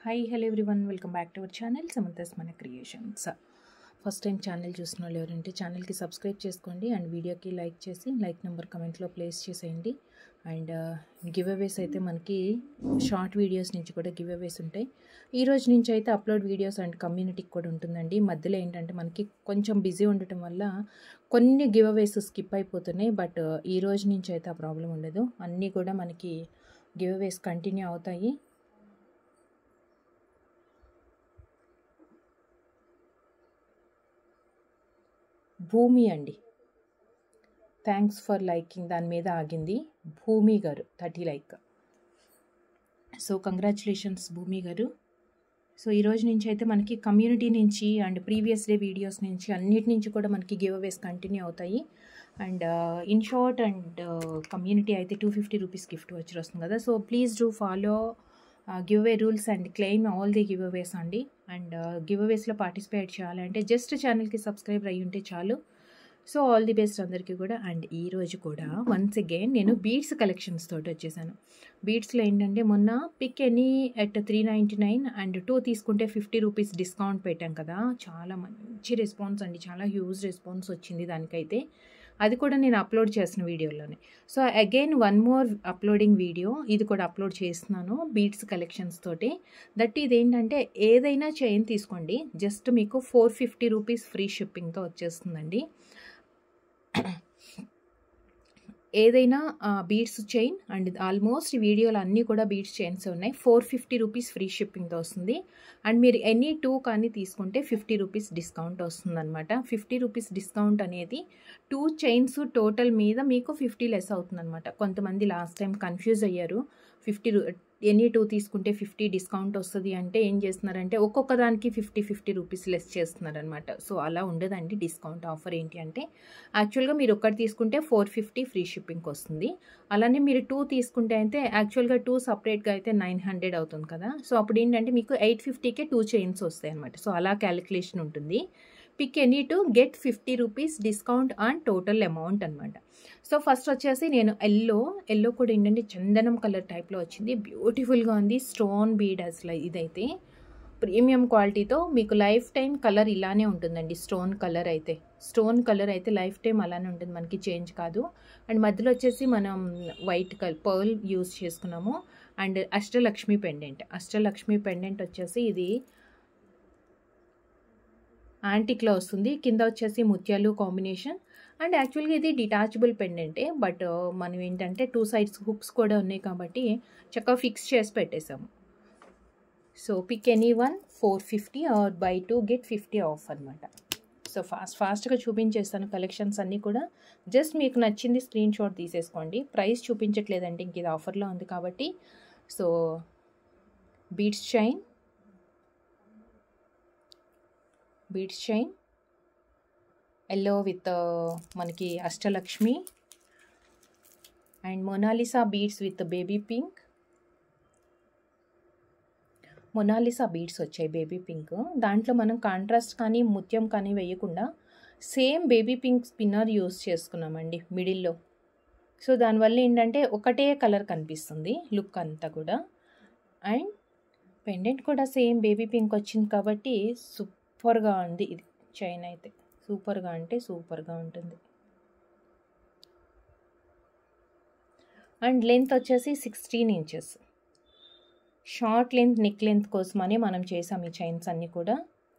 hi hello everyone welcome back to our channel Samantha's మన creations first time channel చూసిన వాళ్ళు ఎవరంటే ఛానల్కి సబ్స్క్రైబ్ చేసుకోండి అండ్ వీడియోకి లైక్ చేసి లైక్ నెంబర్ కమెంట్లో ప్లేస్ చేసేయండి అండ్ గివ్ అవేస్ అయితే మనకి షార్ట్ వీడియోస్ నుంచి కూడా గివ్ అవేస్ ఉంటాయి ఈ రోజు నుంచి అయితే అప్లోడ్ వీడియోస్ అండ్ కమ్యూనిటీకి కూడా ఉంటుందండి మధ్యలో ఏంటంటే మనకి కొంచెం బిజీ ఉండటం వల్ల కొన్ని గివ్ అవేస్ స్కిప్ అయిపోతున్నాయి బట్ ఈ రోజు నుంచి అయితే ఆ ప్రాబ్లం ఉండదు అన్నీ కూడా మనకి గివ్ అవేస్ కంటిన్యూ అవుతాయి భూమి అండి థ్యాంక్స్ ఫర్ లైకింగ్ దాని మీద ఆగింది భూమి గారు థర్టీ లైక్ సో కంగ్రాచులేషన్స్ భూమి గారు సో ఈ రోజు నుంచి అయితే మనకి కమ్యూనిటీ నుంచి అండ్ ప్రీవియస్ డే వీడియోస్ నుంచి అన్నిటి నుంచి కూడా మనకి గివ్ అవేస్ కంటిన్యూ అవుతాయి and in short and community అయితే టూ ఫిఫ్టీ రూపీస్ గిఫ్ట్ వచ్చి వస్తుంది కదా so please do follow giveaway rules and claim all the giveaways అండి అండ్ గివ్ అవేస్లో పార్టిసిపేట్ చేయాలంటే జస్ట్ ఛానల్కి సబ్స్క్రైబ్ అయ్యి ఉంటే చాలు సో ఆల్ ది బెస్ట్ అందరికీ కూడా అండ్ ఈ రోజు కూడా వన్స్ అగైన్ నేను బీడ్స్ కలెక్షన్స్ తోటి వచ్చేసాను బీడ్స్లో ఏంటంటే మొన్న pick any at three ninety nine and two తీసుకుంటే ఫిఫ్టీ రూపీస్ డిస్కౌంట్ పెట్టాం కదా చాలా మంచి రెస్పాన్స్ అండి చాలా హ్యూజ్ రెస్పాన్స్ వచ్చింది దానికైతే అది కూడా నేను అప్లోడ్ చేసిన వీడియోలోనే so again one more uploading video ఇది కూడా అప్లోడ్ చేస్తున్నాను బీట్స్ కలెక్షన్స్ తోటి దట్ ఇదేంటంటే ఏదైనా చైన్ తీసుకోండి జస్ట్ మీకు ఫోర్ ఫిఫ్టీ రూపీస్ ఫ్రీ షిప్పింగ్తో వచ్చేస్తుందండి ఏదైనా బీడ్స్ చైన్ అండ్ ఆల్మోస్ట్ వీడియోలు అన్నీ కూడా బీడ్స్ చైన్స్ ఉన్నాయి ఫోర్ ఫిఫ్టీ రూపీస్ ఫ్రీ షిప్పింగ్తో వస్తుంది అండ్ మీరు ఎనీ టూ కానీ తీసుకుంటే ఫిఫ్టీ రూపీస్ డిస్కౌంట్ వస్తుంది అనమాట ఫిఫ్టీ రూపీస్ డిస్కౌంట్ అనేది టూ చైన్స్ టోటల్ మీద మీకు ఫిఫ్టీ లెస్ అవుతుంది అనమాట కొంతమంది లాస్ట్ టైం కన్ఫ్యూజ్ అయ్యారు ఫిఫ్టీ ఎనీ టూ తీసుకుంటే ఫిఫ్టీ డిస్కౌంట్ వస్తుంది అంటే ఏం చేస్తున్నారంటే ఒక్కొక్క దానికి ఫిఫ్టీ ఫిఫ్టీ రూపీస్ లెస్ చేస్తున్నారనమాట సో అలా ఉండదండి డిస్కౌంట్ ఆఫర్ ఏంటి అంటే యాక్చువల్గా మీరు ఒకటి తీసుకుంటే ఫోర్ ఫిఫ్టీ ఫ్రీ షిప్పింగ్కి వస్తుంది అలానే మీరు టూ తీసుకుంటే అయితే యాక్చువల్గా టూ సపరేట్గా అయితే నైన్ హండ్రెడ్ అవుతుంది కదా సో అప్పుడు ఏంటంటే మీకు ఎయిట్ ఫిఫ్టీకే టూ చైన్స్ వస్తాయి అనమాట సో అలా క్యాలిక్యులేషన్ ఉంటుంది pick any to get fifty rupees discount on total amount అనమాట సో ఫస్ట్ వచ్చేసి నేను ఎల్లో ఎల్లో కూడా ఏంటంటే చందనం కలర్ టైప్లో వచ్చింది బ్యూటిఫుల్గా ఉంది స్టోన్ బీడ్ అసలు ఇదైతే ప్రీమియం క్వాలిటీతో మీకు లైఫ్ టైం కలర్ ఇలానే ఉంటుందండి స్టోన్ కలర్ అయితే స్టోన్ కలర్ అయితే లైఫ్ టైం అలానే ఉంటుంది మనకి చేంజ్ కాదు అండ్ మధ్యలో వచ్చేసి మనం వైట్ కలర్ పర్ల్ యూస్ చేసుకున్నాము and Ashtalakshmi pendant Ashtalakshmi pendant వచ్చేసి ఇది యాంటిక్లో వస్తుంది కింద వచ్చేసి ముత్యాలు కాంబినేషన్ అండ్ యాక్చువల్గా ఇది డిటాచబుల్ పెండెంటే బట్ మనం ఏంటంటే టూ సైడ్స్ హుక్స్ కూడా ఉన్నాయి కాబట్టి చక్కగా ఫిక్స్ చేసి పెట్టేసాము so pick any one four fifty or buy two get fifty off అనమాట సో ఫాస్ట్ ఫాస్ట్గా చూపించేస్తాను కలెక్షన్స్ అన్నీ కూడా జస్ట్ మీకు నచ్చింది స్క్రీన్ షాట్ తీసేసుకోండి ప్రైస్ చూపించట్లేదండి ఇంక ఇది ఆఫర్లో ఉంది కాబట్టి so beats chain beads chain yellow with మనకి Ashtalakshmi and Mona Lisa beads with baby pink Mona Lisa beads వచ్చాయి బేబీ పింక్ దాంట్లో మనం కాంట్రాస్ట్ కానీ ముత్యం కానీ వేయకుండా same baby pink spinner use చేసుకున్నామండి మిడిల్లో సో దానివల్ల ఏంటంటే ఒకటే కలర్ కనిపిస్తుంది లుక్ అంతా కూడా అండ్ పెండెంట్ కూడా సేమ్ బేబీ పింక్ వచ్చింది కాబట్టి సూపర్గా ఉంది ఇది చైన్ అయితే సూపర్గా అంటే సూపర్గా ఉంటుంది అండ్ లెంత్ వచ్చేసి sixteen inches short length neck length కోసమని మనం చేసాం ఈ చైన్స్ అన్నీ కూడా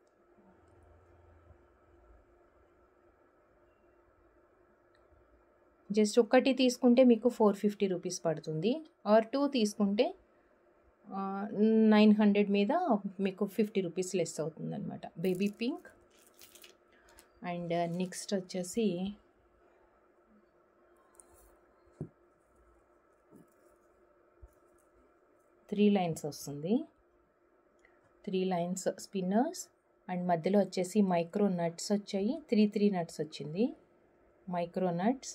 జస్ట్ ఒక్కటి తీసుకుంటే మీకు ఫోర్ ఫిఫ్టీ రూపీస్ పడుతుంది ఆర్ టూ తీసుకుంటే నైన్ హండ్రెడ్ మీద మీకు ఫిఫ్టీ రూపీస్ లెస్ అవుతుంది అనమాట బేబీ పింక్ అండ్ నెక్స్ట్ వచ్చేసి త్రీ లైన్స్ వస్తుంది త్రీ లైన్స్ స్పిన్నర్స్ అండ్ మధ్యలో వచ్చేసి మైక్రో నట్స్ వచ్చాయి త్రీ త్రీ నట్స్ వచ్చింది మైక్రో నట్స్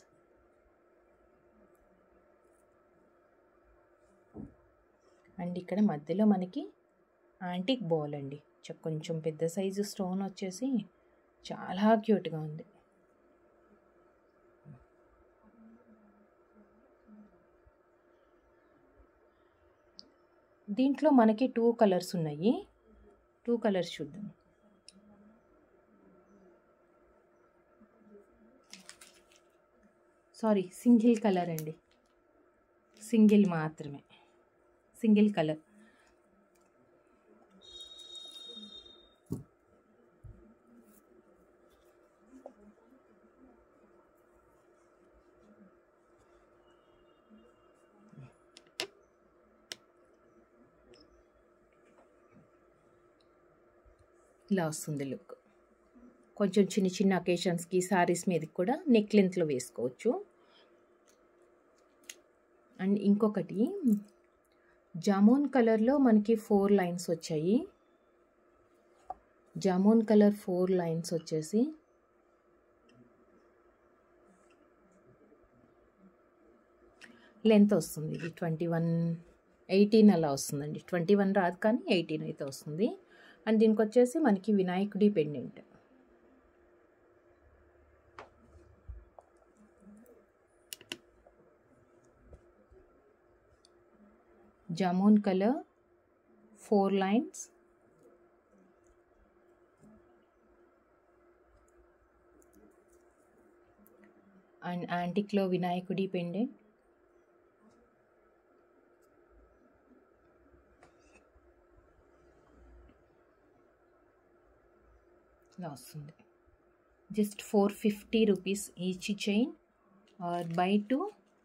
అండ్ ఇక్కడ మధ్యలో మనకి యాంటిక్ బాల్ అండి కొంచెం పెద్ద సైజు స్టోన్ వచ్చేసి చాలా క్యూట్గా ఉంది దీంట్లో మనకి టూ కలర్స్ ఉన్నాయి టూ కలర్స్ చూద్దాం సారీ సింగిల్ కలర్ అండి సింగిల్ మాత్రమే సింగిల్ కలర్ ఇలా వస్తుంది లుక్ కొంచెం చిన్న చిన్న అకేషన్స్కి శారీస్ మీదకి కూడా నెక్ లెంత్లో వేసుకోవచ్చు అండ్ ఇంకొకటి జామూన్ కలర్లో మనకి ఫోర్ లైన్స్ వచ్చాయి జామూన్ కలర్ ఫోర్ లైన్స్ వచ్చేసి లెంత్ వస్తుంది ఇది ట్వంటీ వన్ ఎయిటీన్ అలా వస్తుందండి ట్వంటీ వన్ రాదు కానీ ఎయిటీన్ అయితే వస్తుంది అండ్ దీనికి వచ్చేసి మనకి వినాయకుడి pendant jamun colour four lines and యాంటిక్లో వినాయకుడి పెండెంట్ ఇలా వస్తుంది just four fifty rupees each chain or buy two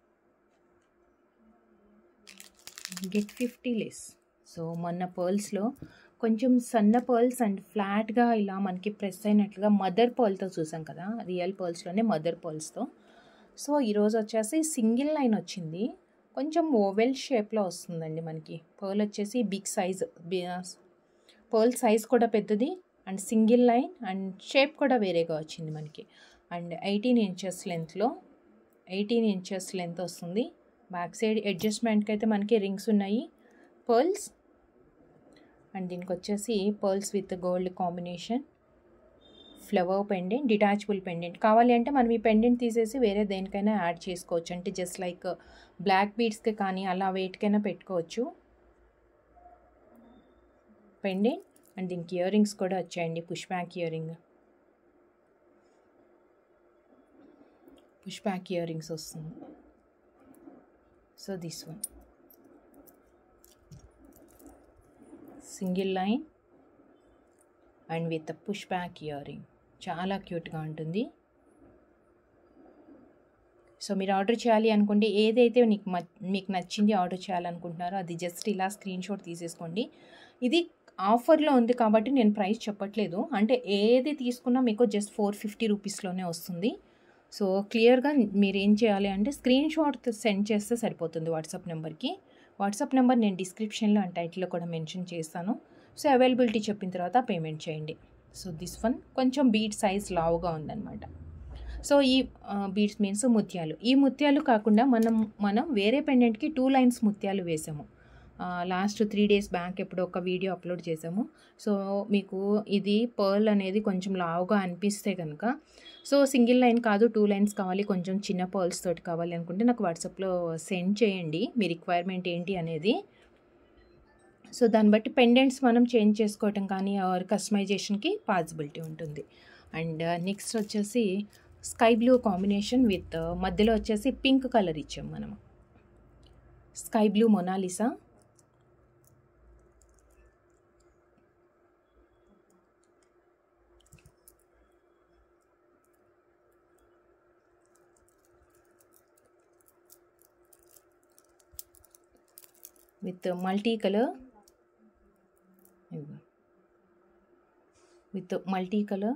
get fifty less so మొన్న పర్ల్స్లో కొంచెం సన్న పర్ల్స్ అండ్ ఫ్లాట్గా ఇలా మనకి ప్రెస్ అయినట్లుగా మదర్ పర్ల్తో చూసాం కదా రియల్ పర్ల్స్లోనే మదర్ పర్ల్స్తో సో ఈరోజు వచ్చేసి సింగిల్ లైన్ వచ్చింది కొంచెం ఓవెల్ షేప్లో వస్తుందండి మనకి పర్ల్ వచ్చేసి బిగ్ సైజ్ పర్ల్ సైజ్ కూడా పెద్దది and single line and shape కూడా వేరేగా వచ్చింది మనకి అండ్ ఎయిటీన్ ఇంచెస్ లెంత్లో ఎయిటీన్ ఇంచెస్ లెంత్ వస్తుంది బ్యాక్ సైడ్ అడ్జస్ట్మెంట్కి అయితే మనకి రింగ్స్ ఉన్నాయి పర్ల్స్ అండ్ దీనికి వచ్చేసి pearls with gold combination flower pendant detachable pendant కావాలి అంటే మనం ఈ పెండెంట్ తీసేసి వేరే దేనికైనా యాడ్ చేసుకోవచ్చు అంటే జస్ట్ లైక్ బ్లాక్ బీడ్స్కి కానీ అలా వెయిట్కైనా పెట్టుకోవచ్చు పెండెంట్ అండ్ దీనికి ఇయర్ రింగ్స్ కూడా వచ్చాయండి push back ear ring push back ear rings వస్తుంది so this one single line and with push back ear ring చాలా క్యూట్గా ఉంటుంది సో మీరు ఆర్డర్ చేయాలి అనుకుంటే ఏదైతే నీకు మీకు నచ్చింది ఆర్డర్ చేయాలనుకుంటున్నారో అది జస్ట్ ఇలా స్క్రీన్ షాట్ తీసేసుకోండి ఇది ఆఫర్లో ఉంది కాబట్టి నేను ప్రైస్ చెప్పట్లేదు అంటే ఏది తీసుకున్నా మీకు జస్ట్ ఫోర్ ఫిఫ్టీ రూపీస్లోనే వస్తుంది సో క్లియర్గా మీరు ఏం చేయాలి అంటే స్క్రీన్ షాట్ సెండ్ చేస్తే సరిపోతుంది వాట్సాప్ నెంబర్కి వాట్సాప్ నెంబర్ నేను డిస్క్రిప్షన్లో అండ్ టైటిల్లో కూడా మెన్షన్ చేస్తాను సో అవైలబిలిటీ చెప్పిన తర్వాత పేమెంట్ చేయండి సో దిస్ వన్ కొంచెం బీట్ సైజ్ లావుగా ఉందన్నమాట సో ఈ బీడ్స్ మీన్స్ ముత్యాలు ఈ ముత్యాలు కాకుండా మనం మనం వేరే పెండెంట్కి టూ లైన్స్ ముత్యాలు వేసాము లాస్ట్ త్రీ డేస్ బ్యాక్ ఎప్పుడో ఒక వీడియో అప్లోడ్ చేసాము సో మీకు ఇది పర్ల్ అనేది కొంచెం లావుగా అనిపిస్తే కనుక సో సింగిల్ లైన్ కాదు టూ లైన్స్ కావాలి కొంచెం చిన్న పర్ల్స్ తోటి కావాలి అనుకుంటే నాకు వాట్సాప్లో సెండ్ చేయండి మీ రిక్వైర్మెంట్ ఏంటి అనేది సో దాన్ని బట్టి పెండెంట్స్ మనం చేంజ్ చేసుకోవటం కానీ ఆర్ కస్టమైజేషన్కి పాసిబిలిటీ ఉంటుంది అండ్ నెక్స్ట్ వచ్చేసి స్కై బ్లూ కాంబినేషన్ విత్ మధ్యలో వచ్చేసి పింక్ కలర్ ఇచ్చాం మనం sky blue Mona Lisa with multicolor with multicolor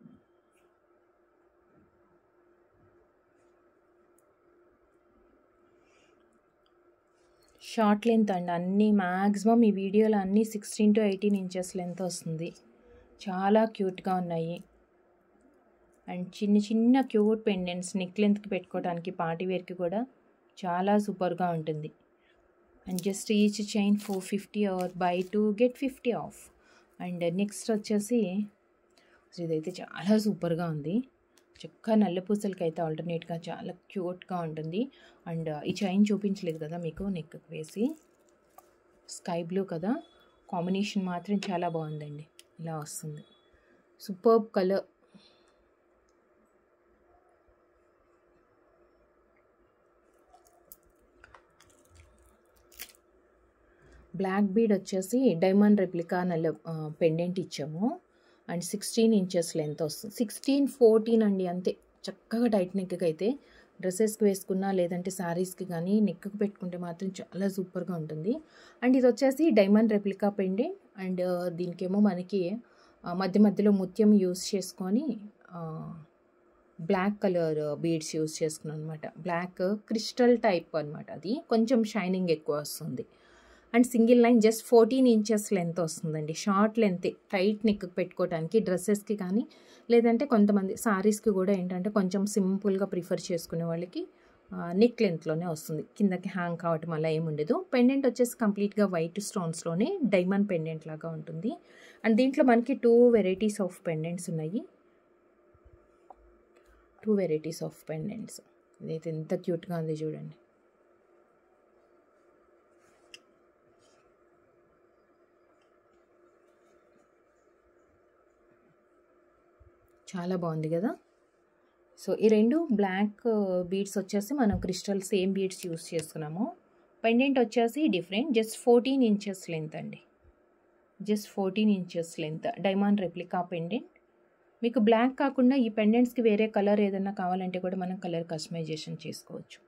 short length అండి అన్నీ మ్యాక్సిమం ఈ వీడియోలో అన్నీ sixteen to eighteen inches length వస్తుంది చాలా క్యూట్గా ఉన్నాయి అండ్ చిన్న చిన్న క్యూట్ పెండెంట్స్ నెక్ లెంత్కి పెట్టుకోవడానికి పార్టీ వేర్కి కూడా చాలా సూపర్గా ఉంటుంది and just each chain four fifty or buy two get fifty off and next వచ్చేసి ఇదైతే చాలా సూపర్గా ఉంది చక్కగా నల్ల పూసలకి అయితే ఆల్టర్నేట్గా చాలా క్యూట్గా ఉంటుంది అండ్ ఈ చైన్ చూపించలేదు కదా మీకు నెక్కి వేసి స్కై బ్లూ కదా కాంబినేషన్ మాత్రం చాలా బాగుందండి ఇలా వస్తుంది సూపర్బ్ కలర్ బ్లాక్ బీడ్ వచ్చేసి డైమండ్ రెప్లికా నల్ల పెండెంట్ ఇచ్చాము అండ్ సిక్స్టీన్ ఇంచెస్ లెంత్ వస్తుంది సిక్స్టీన్ ఫోర్టీన్ అండి అంతే చక్కగా టైట్ నెక్కి అయితే డ్రెస్సెస్కి వేసుకున్నా లేదంటే శారీస్కి కానీ నెక్కి పెట్టుకుంటే మాత్రం చాలా సూపర్గా ఉంటుంది అండ్ ఇది వచ్చేసి డైమండ్ రెప్లికా పెండెంట్ అండ్ దీనికేమో మనకి మధ్య మధ్యలో ముత్యం యూస్ చేసుకొని బ్లాక్ కలర్ బీడ్స్ యూస్ చేసుకున్నాను అనమాట బ్లాక్ క్రిస్టల్ టైప్ అనమాట అది కొంచెం షైనింగ్ ఎక్కువ వస్తుంది and single line just fourteen inches length వస్తుందండి షార్ట్ లెంత్ టైట్ నెక్ పెట్టుకోవడానికి డ్రెస్సెస్కి కానీ లేదంటే కొంతమంది సారీస్కి కూడా ఏంటంటే కొంచెం సింపుల్గా ప్రిఫర్ చేసుకునే వాళ్ళకి నెక్ లెంత్లోనే వస్తుంది కిందకి హ్యాంగ్ కావటం అలా ఏమి ఉండదు పెండెంట్ వచ్చేసి కంప్లీట్గా వైట్ స్టోన్స్లోనే డైమండ్ పెండెంట్ లాగా ఉంటుంది అండ్ దీంట్లో మనకి టూ వెరైటీస్ ఆఫ్ పెండెంట్స్ ఉన్నాయి టూ వెరైటీస్ ఆఫ్ పెండెంట్స్ ఇదైతే ఎంత క్యూట్గా ఉంది చూడండి చాలా బాగుంది కదా సో ఈ రెండు బ్లాక్ బీడ్స్ వచ్చేసి మనం క్రిస్టల్ సేమ్ బీడ్స్ యూస్ చేసుకున్నాము పెండెంట్ వచ్చేసి different just fourteen inches length అండి just fourteen inches length diamond replica pendant మీకు బ్లాక్ కాకుండా ఈ పెండెంట్స్కి వేరే కలర్ ఏదైనా కావాలంటే కూడా మనం కలర్ కస్టమైజేషన్ చేసుకోవచ్చు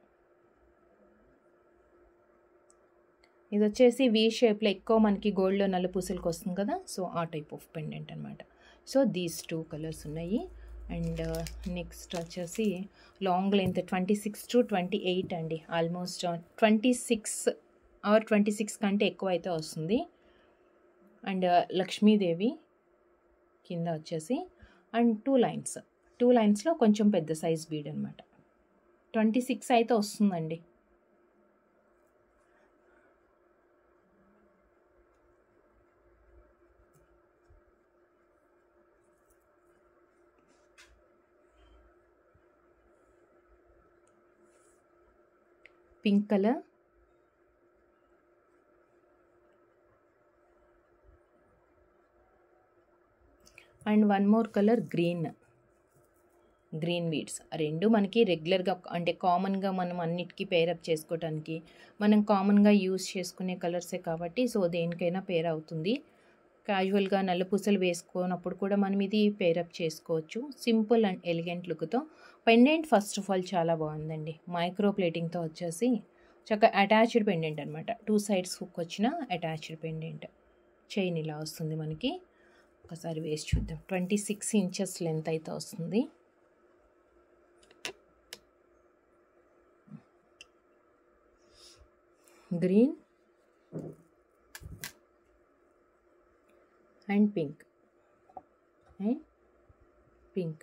ఇది వచ్చేసి వీ షేప్లో ఎక్కువ మనకి గోల్డ్లో నల్ల పూసలకి వస్తుంది కదా సో ఆ టైప్ ఆఫ్ పెండెంట్ అనమాట సో దీస్ టూ కలర్స్ ఉన్నాయి అండ్ నెక్స్ట్ వచ్చేసి long length twenty six to twenty eight అండి almost twenty six or twenty six కంటే ఎక్కువ అయితే వస్తుంది అండ్ లక్ష్మీదేవి కింద వచ్చేసి అండ్ టూ లైన్స్ టూ లైన్స్లో కొంచెం పెద్ద సైజ్ బీడ్ అనమాట ట్వంటీ సిక్స్ అయితే వస్తుందండి pink colour and one more colour green green beads రెండు మనకి రెగ్యులర్గా అంటే కామన్గా మనం అన్నిటికీ పేరప్ చేసుకోవడానికి మనం కామన్గా యూస్ చేసుకునే కలర్సే కాబట్టి సో దేనికైనా పేర్ అవుతుంది క్యాజువల్గా నల్లపూసలు వేసుకున్నప్పుడు కూడా మనం ఇది పేరప్ చేసుకోవచ్చు సింపుల్ అండ్ ఎలిగెంట్ లుక్తో పెండెంట్ ఫస్ట్ ఆఫ్ ఆల్ చాలా బాగుందండి మైక్రో ప్లేటింగ్తో వచ్చేసి చక్కగా అటాచ్డ్ పెండెంట్ అనమాట టూ సైడ్స్ హుక్ వచ్చిన అటాచ్డ్ పెండెంట్ చైన్ ఇలా వస్తుంది మనకి ఒకసారి వేసి చూద్దాం ట్వంటీ సిక్స్ ఇంచెస్ లెంత్ అయితే వస్తుంది green and pink and pink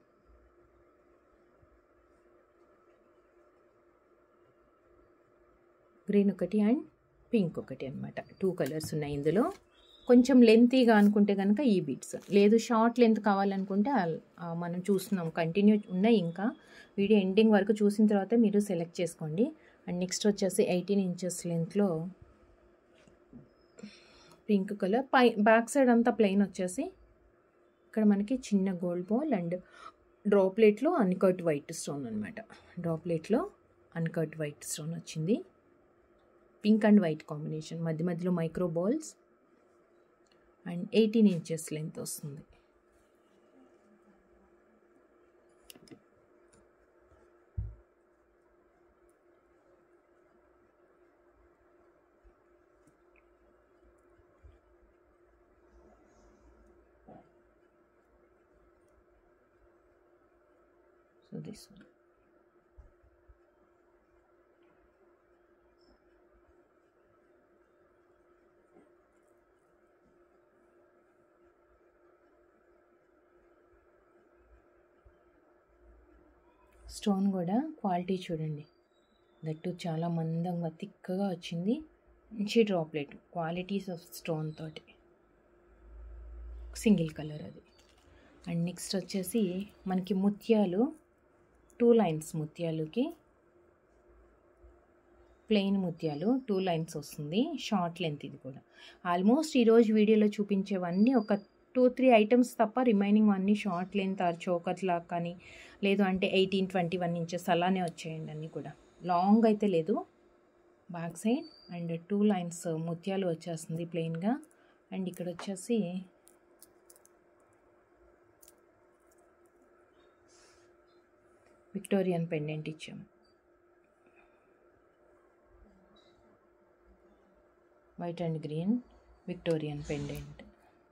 green ఒకటి అండ్ పింక్ ఒకటి అనమాట టూ కలర్స్ ఉన్నాయి ఇందులో కొంచెం లెంతీగా అనుకుంటే కనుక ఈ బీట్స్ లేదు షార్ట్ లెంత్ కావాలనుకుంటే మనం చూస్తున్నాం కంటిన్యూ ఉన్నాయి ఇంకా వీడియో ఎండింగ్ వరకు చూసిన తర్వాత మీరు సెలెక్ట్ చేసుకోండి అండ్ నెక్స్ట్ వచ్చేసి ఎయిటీన్ ఇంచెస్ లెంత్లో పింక్ కలర్ పై బ్యాక్ సైడ్ అంతా ప్లెయిన్ వచ్చేసి ఇక్కడ మనకి చిన్న గోల్డ్ బాల్ అండ్ డ్రాప్లెట్లో అన్కట్ వైట్ స్టోన్ అనమాట డ్రాప్లెట్లో అన్కట్ వైట్ స్టోన్ వచ్చింది పింక్ అండ్ వైట్ కాంబినేషన్ మధ్య మధ్యలో micro balls and eighteen inches length వస్తుంది సో దిస్ వన్ స్టోన్ కూడా క్వాలిటీ చూడండి దట్టు చాలా మందంగా థిక్గా వచ్చింది మంచి డ్రాప్లెట్ క్వాలిటీస్ ఆఫ్ స్టోన్ తోటి సింగిల్ కలర్ అది అండ్ నెక్స్ట్ వచ్చేసి మనకి ముత్యాలు టూ లైన్స్ ముత్యాలుకి ప్లెయిన్ ముత్యాలు టూ లైన్స్ వస్తుంది షార్ట్ లెంత్ ఇది కూడా ఆల్మోస్ట్ ఈరోజు వీడియోలో చూపించేవన్నీ ఒక టూ త్రీ ఐటమ్స్ తప్ప రిమైనింగ్ అన్నీ షార్ట్ లెంత్ ఆర్ చోకర్ లాగా కానీ లేదు అంటే ఎయిటీన్ ట్వంటీ వన్ ఇంచెస్ అలానే వచ్చాయండి అన్నీ కూడా లాంగ్ అయితే లేదు back side and two lines ముత్యాలు వచ్చేస్తుంది ప్లెయిన్గా అండ్ ఇక్కడ వచ్చేసి విక్టోరియన్ పెండెంట్ ఇచ్చాము white and green Victorian pendant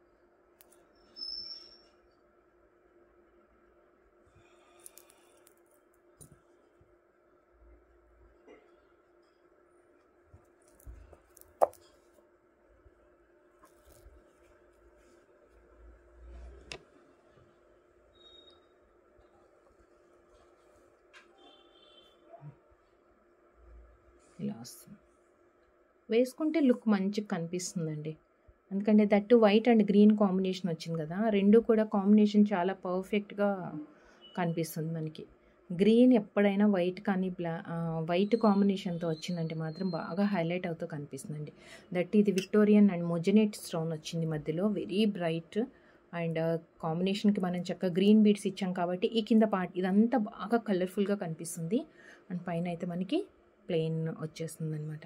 ఇలా వస్తుంది వేసుకుంటే లుక్ మంచిగా కనిపిస్తుందండి ఎందుకంటే that white and green combination వచ్చింది కదా రెండు కూడా కాంబినేషన్ చాలా పర్ఫెక్ట్గా కనిపిస్తుంది మనకి గ్రీన్ ఎప్పుడైనా వైట్ కానీ బ్లా వైట్ కాంబినేషన్తో వచ్చిందంటే మాత్రం బాగా హైలైట్ అవుతూ కనిపిస్తుందండి దట్ ఇది విక్టోరియన్ అండ్ మొజనేట్ స్టోన్ వచ్చింది మధ్యలో వెరీ బ్రైట్ అండ్ కాంబినేషన్కి మనం చక్కగా గ్రీన్ బీడ్స్ ఇచ్చాం కాబట్టి ఈ కింద పార్ట్ ఇదంతా బాగా కలర్ఫుల్గా కనిపిస్తుంది అండ్ పైన అయితే మనకి ప్లెయిన్ వచ్చేస్తుంది అనమాట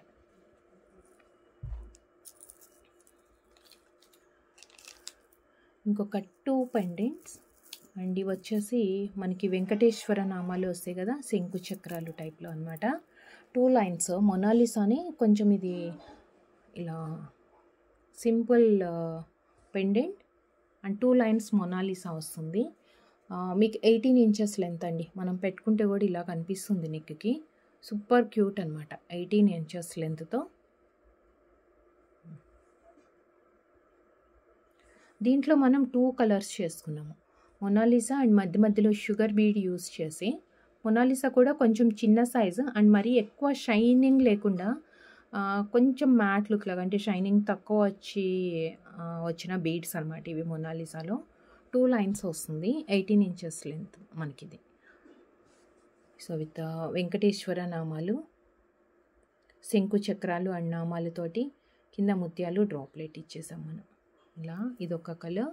ఇంకొక టూ పెండెంట్స్ అండ్ ఇవి వచ్చేసి మనకి వెంకటేశ్వర నామాలు వస్తాయి కదా శంకు చక్రాలు టైప్లో అనమాట టూ లైన్స్ మొనాలిసాని కొంచెం ఇది ఇలా simple pendant and two lines Mona Lisa వస్తుంది మీకు ఎయిటీన్ ఇంచెస్ లెంత్ అండి మనం పెట్టుకుంటే కూడా ఇలా కనిపిస్తుంది నెక్కి సూపర్ క్యూట్ అనమాట ఎయిటీన్ ఇంచెస్ లెంత్తో దీంట్లో మనం టూ కలర్స్ చేసుకున్నాము మొనాలిసా అండ్ మధ్య మధ్యలో షుగర్ బీడ్ యూస్ చేసి మొనాలిసా కూడా కొంచెం చిన్న సైజు అండ్ మరీ ఎక్కువ షైనింగ్ లేకుండా కొంచెం మ్యాట్ లుక్ లాగా అంటే షైనింగ్ తక్కువ వచ్చి వచ్చిన బీడ్స్ అనమాట ఇవి మొనాలిసాలో టూ లైన్స్ వస్తుంది ఎయిటీన్ ఇంచెస్ లెంత్ మనకిది సో విత్ వెంకటేశ్వర నామాలు శంకు చక్రాలు అండ్ నామాలతోటి కింద ముత్యాలు డ్రాప్లెట్ ఇచ్చేసాం మనం ఇలా ఇదొక కలర్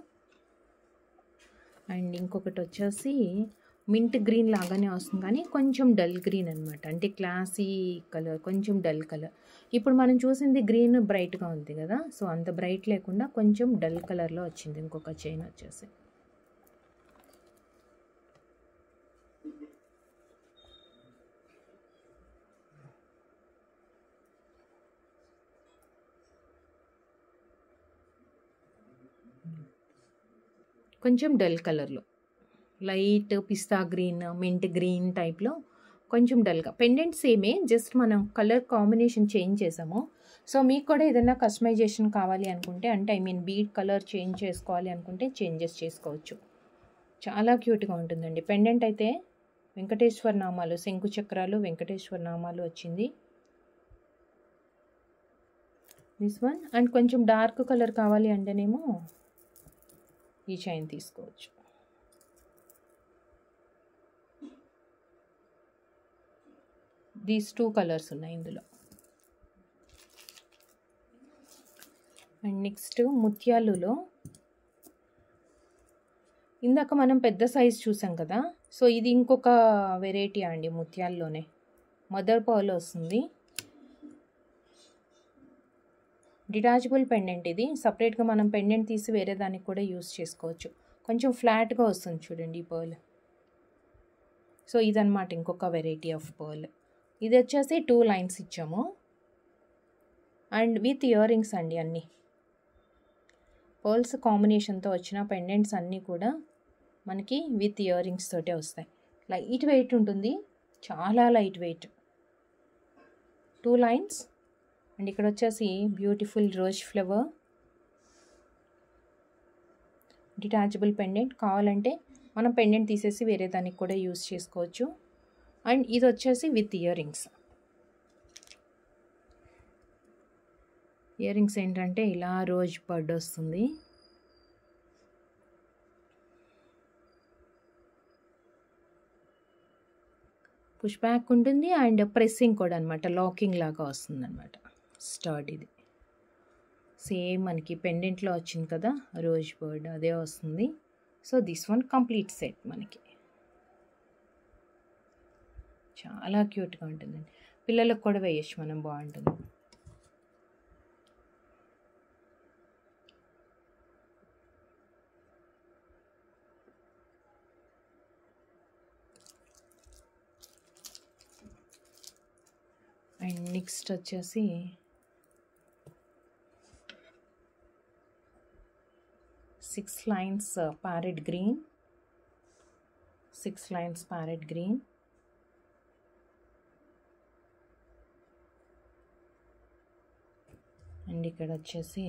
అండ్ ఇంకొకటి వచ్చేసి మింట్ గ్రీన్ లాగానే వస్తుంది కానీ కొంచెం డల్ గ్రీన్ అనమాట అంటే క్లాసీ కలర్ కొంచెం డల్ కలర్ ఇప్పుడు మనం చూసింది గ్రీన్ బ్రైట్గా ఉంది కదా సో అంత బ్రైట్ లేకుండా కొంచెం డల్ కలర్లో వచ్చింది ఇంకొక చైన్ వచ్చేసి కొంచెం డల్ కలర్లో light pista green mint green టైప్లో కొంచెం డల్గా పెండెంట్ సేమే జస్ట్ మనం కలర్ కాంబినేషన్ చేంజ్ చేసాము సో మీకు కూడా ఏదైనా కస్టమైజేషన్ కావాలి అనుకుంటే అంటే I mean bead colour change చేసుకోవాలి అనుకుంటే చేంజెస్ చేసుకోవచ్చు చాలా క్యూట్గా ఉంటుందండి పెండెంట్ అయితే వెంకటేశ్వర నామాలు శంకు చక్రాలు వెంకటేశ్వర నామాలు వచ్చింది దిస్ వన్ అండ్ కొంచెం డార్క్ కలర్ కావాలి అంటేనేమో ఈ చైన్ తీసుకోవచ్చు దీస్ టూ కలర్స్ ఉన్నాయి ఇందులో అండ్ నెక్స్ట్ ముత్యాలులో ఇందాక మనం పెద్ద సైజ్ చూసాం కదా సో ఇది ఇంకొక వెరైటీ అండి ముత్యాల్లోనే మదర్ పర్ల్ వస్తుంది డిటాచబుల్ పెండెంట్ ఇది సపరేట్గా మనం పెండెంట్ తీసి వేరే దానికి కూడా యూస్ చేసుకోవచ్చు కొంచెం ఫ్లాట్గా వస్తుంది చూడండి ఈ పర్ల్ సో ఇదనమాట ఇంకొక వెరైటీ ఆఫ్ పర్ల్ ఇది వచ్చేసి టూ లైన్స్ ఇచ్చాము అండ్ విత్ ఇయర్ రింగ్స్ అండి అన్నీ పర్ల్స్ కాంబినేషన్తో వచ్చిన పెండెంట్స్ అన్నీ కూడా మనకి విత్ ఇయర్ రింగ్స్ తోటే వస్తాయి లైట్ వెయిట్ ఉంటుంది చాలా light weight two lines and ఇక్కడ వచ్చేసి beautiful rose flower detachable pendant కావాలంటే మనం పెండెంట్ తీసేసి వేరే దానికి కూడా యూస్ చేసుకోవచ్చు అండ్ ఇది వచ్చేసి with ear rings ear rings ఏంటంటే ఇలా రోజ్ బర్డ్ వస్తుంది పుష్ బ్యాక్ ఉంటుంది అండ్ ప్రెస్సింగ్ కూడా అనమాట లాకింగ్ లాగా వస్తుంది అనమాట స్టర్డ్ ఇది సేమ్ మనకి పెండెంట్లో వచ్చింది కదా రోజ్ బర్డ్ అదే వస్తుంది so this one complete set మనకి చాలా క్యూట్గా ఉంటుందండి పిల్లలకు కూడా వేయచ్చు మనం బాగుంటుంది అండ్ నెక్స్ట్ వచ్చేసి six lines parrot green six lines parrot green and ఇక్కడ వచ్చేసి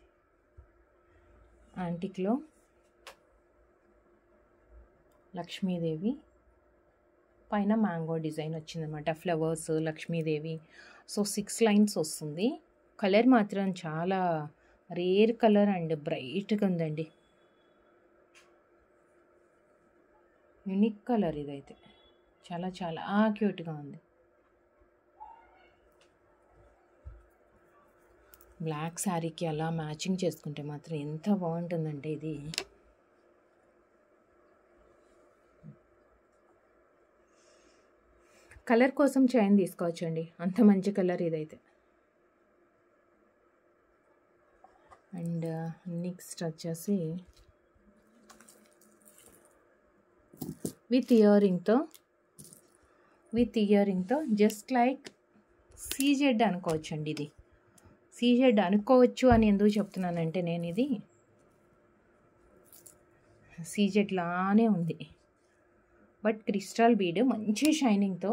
యాంటిక్లో లక్ష్మీదేవి పైన మ్యాంగో డిజైన్ వచ్చిందనమాట flowers Lakshmidevi so six lines వస్తుంది కలర్ మాత్రం చాలా రేర్ కలర్ అండ్ బ్రైట్గా ఉందండి యునిక్ కలర్ ఇదైతే చాలా చాలా క్యూట్గా ఉంది బ్లాక్ శారీకి అలా మ్యాచింగ్ చేసుకుంటే మాత్రం ఎంత బాగుంటుందంటే ఇది కలర్ కోసం చైన్ తీసుకోవచ్చండి అంత మంచి కలర్ ఇదైతే అండ్ నెక్స్ట్ వచ్చేసి విత్ ఇయర్ రింగ్తో విత్ ఇయర్ రింగ్తో జస్ట్ లైక్ సీజెడ్ అనుకోవచ్చండి ఇది సీజెడ్ అనుకోవచ్చు అని ఎందుకు చెప్తున్నానంటే నేను ఇది సీజెడ్ లానే ఉంది బట్ క్రిస్టల్ బీడ్ మంచి షైనింగ్తో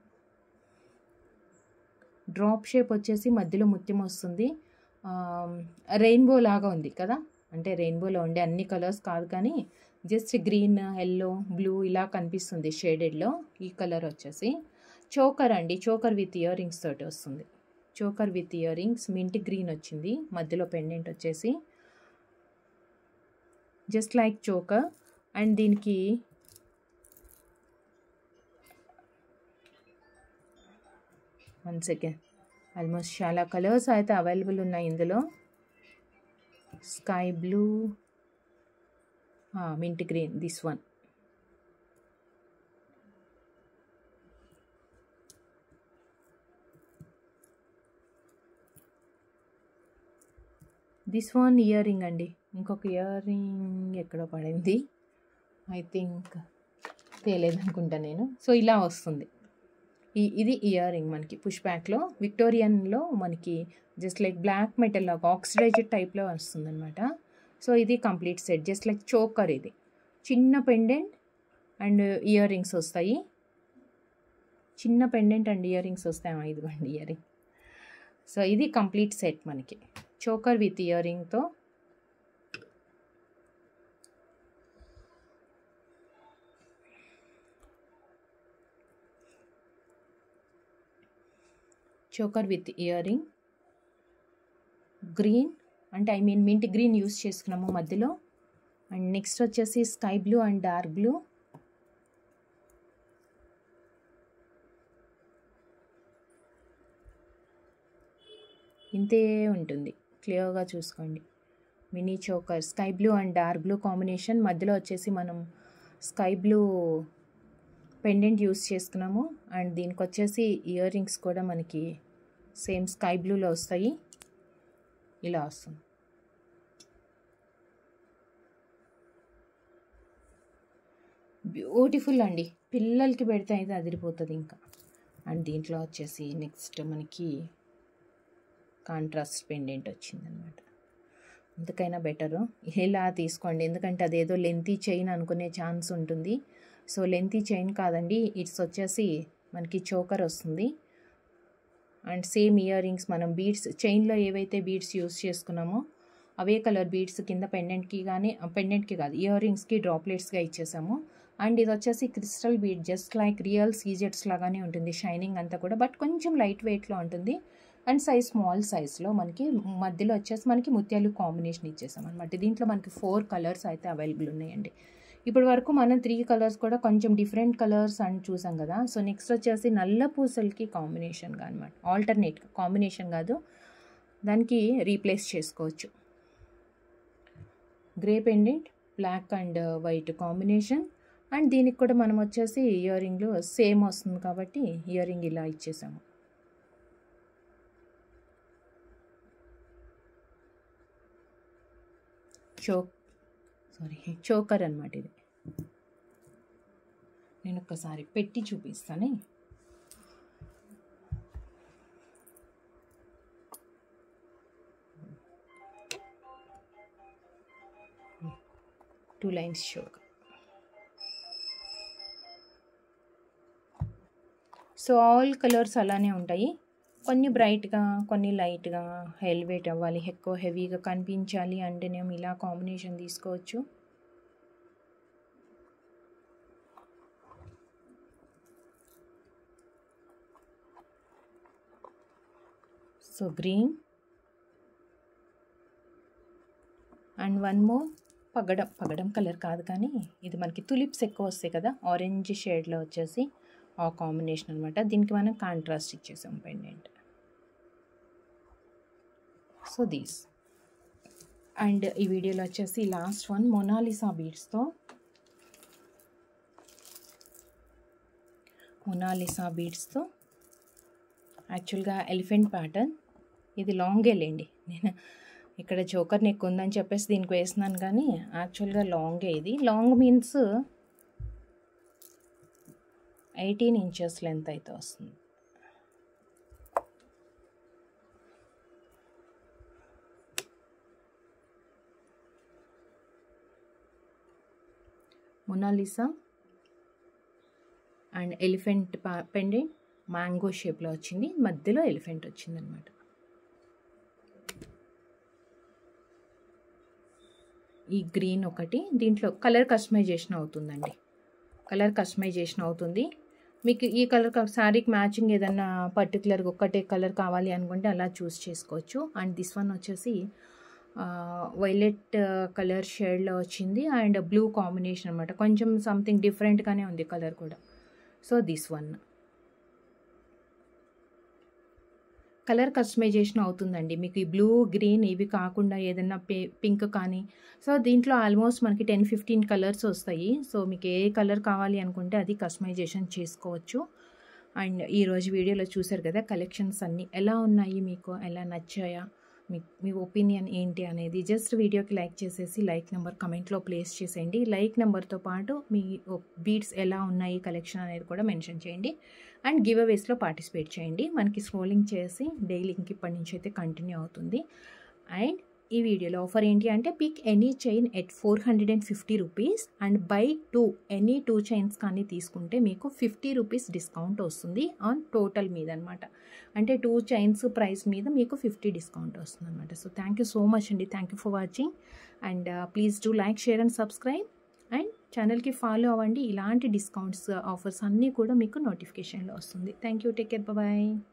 డ్రాప్ షేప్ వచ్చేసి మధ్యలో ముత్యం వస్తుంది రెయిన్బో లాగా ఉంది కదా అంటే రెయిన్బోలో ఉండే అన్ని కలర్స్ కాదు కానీ జస్ట్ గ్రీన్ ఎల్లో బ్లూ ఇలా కనిపిస్తుంది షేడెడ్లో ఈ కలర్ వచ్చేసి చోకర్ అండి చోకర్ విత్ ఇయర్ రింగ్స్ తోటి వస్తుంది choker with ear rings mint green వచ్చింది మధ్యలో పెండెంట్ వచ్చేసి జస్ట్ లైక్ చోకర్ అండ్ దీనికి వన్ సెకండ్ ఆల్మోస్ట్ చాలా కలర్స్ అయితే అవైలబుల్ ఉన్నాయి ఇందులో sky blue mint green this one this one ear ring అండి ఇంకొక ఇయర్ రింగ్ ఎక్కడో పడింది ఐ థింక్ తేలేదనుకుంటా నేను సో ఇలా వస్తుంది ఈ ఇది ఇయర్ రింగ్ మనకి పుష్ బ్యాక్లో విక్టోరియన్లో మనకి జస్ట్ లైక్ బ్లాక్ మెటల్ లాగా ఆక్సిడైజ్డ్ టైప్లో వస్తుందన్నమాట సో ఇది complete set just like choker ఇది చిన్న పెండెంట్ అండ్ ఇయర్ రింగ్స్ వస్తాయి చిన్న పెండెంట్ అండ్ ఇయర్ రింగ్స్ వస్తాయి ఇదిగోండి ఇయర్ రింగ్ సో ఇది కంప్లీట్ సెట్ మనకి చోకర్ విత్ ఇయర్ రింగ్తో choker with ear ring green అంటే I mean mint green use చేసుకున్నాము మధ్యలో అండ్ నెక్స్ట్ వచ్చేసి sky blue and dark blue ఇంతే ఉంటుంది క్లియర్గా చూసుకోండి mini choker sky blue and dark blue combination మధ్యలో వచ్చేసి మనం స్కై బ్లూ పెండెంట్ యూస్ చేసుకున్నాము అండ్ దీనికి వచ్చేసి ఇయర్ రింగ్స్ కూడా మనకి సేమ్ స్కై బ్లూలో వస్తాయి ఇలా వస్తుంది బ్యూటిఫుల్ అండి పిల్లలకి పెడితే అయితే అదిరిపోతుంది ఇంకా అండ్ దీంట్లో వచ్చేసి నెక్స్ట్ మనకి కాంట్రాస్ట్ పెండెంట్ వచ్చిందనమాట ఎందుకైనా బెటరు ఇలా తీసుకోండి ఎందుకంటే అదేదో లెంతీ చైన్ అనుకునే ఛాన్స్ ఉంటుంది సో లెంతీ చైన్ కాదండి ఇట్స్ వచ్చేసి మనకి చోకర్ వస్తుంది అండ్ సేమ్ ఇయర్ రింగ్స్ మనం బీడ్స్ చైన్లో ఏవైతే బీడ్స్ యూస్ చేసుకున్నామో అవే కలర్ బీడ్స్ కింద పెండెంట్కి కానీ పెండెంట్కి కాదు ఇయర్ రింగ్స్కి డ్రాప్లెట్స్గా ఇచ్చేసాము అండ్ ఇది వచ్చేసి crystal bead just like real సీజెట్స్ లాగానే ఉంటుంది షైనింగ్ అంతా కూడా బట్ కొంచెం లైట్ వెయిట్లో ఉంటుంది అండ్ సైజ్ స్మాల్ సైజ్లో మనకి మధ్యలో వచ్చేసి మనకి ముత్యాలు కాంబినేషన్ ఇచ్చేసాం అనమాట దీంట్లో మనకి ఫోర్ కలర్స్ అయితే అవైలబుల్ ఉన్నాయండి ఇప్పటి వరకు మనం త్రీ కలర్స్ కూడా కొంచెం డిఫరెంట్ కలర్స్ అని చూసాం కదా సో నెక్స్ట్ వచ్చేసి నల్ల పూసలకి కాంబినేషన్గా అనమాట ఆల్టర్నేట్ కాంబినేషన్ కాదు దానికి రీప్లేస్ చేసుకోవచ్చు grey pendant black and white combination and దీనికి కూడా మనం వచ్చేసి ఇయర్ రింగ్లో సేమ్ వస్తుంది కాబట్టి ఇయర్ రింగ్ ఇలా ఇచ్చేసాము చోక్ సారీ చోకర్ అనమాట ఇది నేను ఒక్కసారి పెట్టి చూపిస్తాను two lines choker so all colours అలానే ఉంటాయి కొన్ని బ్రైట్గా కొన్ని లైట్గా హెల్వెట్ అవ్వాలి ఎక్కువ హెవీగా కనిపించాలి అంటేనేమో ఇలా కాంబినేషన్ తీసుకోవచ్చు so green and one more పగడం పగడం కలర్ కాదు కానీ ఇది మనకి తులిప్స్ ఎక్కువ వస్తాయి కదా ఆరెంజ్ షేడ్లో వచ్చేసి ఆ కాంబినేషన్ అనమాట దీనికి మనం కాంట్రాస్ట్ ఇచ్చేసాం పెండెంట్ సో దీస్ అండ్ ఈ వీడియోలో వచ్చేసి లాస్ట్ వన్ మొనాలిసా బీడ్స్తో మొనాలిసా బీడ్స్తో యాక్చువల్గా ఎలిఫెంట్ ప్యాటర్న్ ఇది లాంగే లేండి నేను ఇక్కడ జోకర్ నెక్ ఉందని చెప్పేసి దీనికి వేస్తున్నాను కానీ యాక్చువల్గా లాంగే ఇది long means eighteen inches length అయితే వస్తుంది Mona Lisa and elephant pendant mango షేప్లో వచ్చింది మధ్యలో ఎలిఫెంట్ వచ్చిందనమాట ఈ గ్రీన్ ఒకటి దీంట్లో కలర్ కస్టమైజేషన్ అవుతుందండి కలర్ కస్టమైజేషన్ అవుతుంది మీకు ఈ కలర్ శారీకి మ్యాచింగ్ ఏదన్నా పర్టికులర్గా ఒక్కటే కలర్ కావాలి అనుకుంటే అలా చూస్ చేసుకోవచ్చు అండ్ దిస్ వన్ వచ్చేసి వైలెట్ కలర్ షేడ్లో వచ్చింది అండ్ బ్లూ కాంబినేషన్ అనమాట కొంచెం సంథింగ్ డిఫరెంట్గానే ఉంది కలర్ కూడా so this one colour customization అవుతుందండి మీకు ఈ బ్లూ గ్రీన్ ఇవి కాకుండా ఏదైనా పింక్ కానీ సో దీంట్లో ఆల్మోస్ట్ మనకి టెన్ ఫిఫ్టీన్ కలర్స్ వస్తాయి సో మీకు ఏ కలర్ కావాలి అనుకుంటే అది కస్టమైజేషన్ చేసుకోవచ్చు అండ్ ఈరోజు వీడియోలో చూసారు కదా కలెక్షన్స్ అన్నీ ఎలా ఉన్నాయి మీకు ఎలా నచ్చాయా మీ మీ ఒపీనియన్ ఏంటి అనేది జస్ట్ వీడియోకి లైక్ చేసేసి లైక్ నెంబర్ కమెంట్లో ప్లేస్ చేసేయండి లైక్ నెంబర్తో పాటు మీ బీట్స్ ఎలా ఉన్నాయి కలెక్షన్ అనేది కూడా మెన్షన్ చేయండి అండ్ గివ్ అవేస్లో పార్టిసిపేట్ చేయండి మనకి స్క్రోలింగ్ చేసి డైలీ ఇంక ఇప్పటి నుంచి అయితే కంటిన్యూ అవుతుంది అండ్ ఈ వీడియోలో ఆఫర్ ఏంటి అంటే pick any chain at four hundred and fifty rupees and buy two any two chains కానీ తీసుకుంటే మీకు ఫిఫ్టీ రూపీస్ డిస్కౌంట్ వస్తుంది ఆన్ టోటల్ మీద అనమాట అంటే టూ చైన్స్ ప్రైస్ మీద మీకు ఫిఫ్టీ డిస్కౌంట్ వస్తుంది అనమాట so thank you so much అండి thank you for watching and please do like share and subscribe and ఛానల్కి ఫాలో అవ్వండి ఇలాంటి డిస్కౌంట్స్ ఆఫర్స్ అన్నీ కూడా మీకు నోటిఫికేషన్లో వస్తుంది thank you take care bye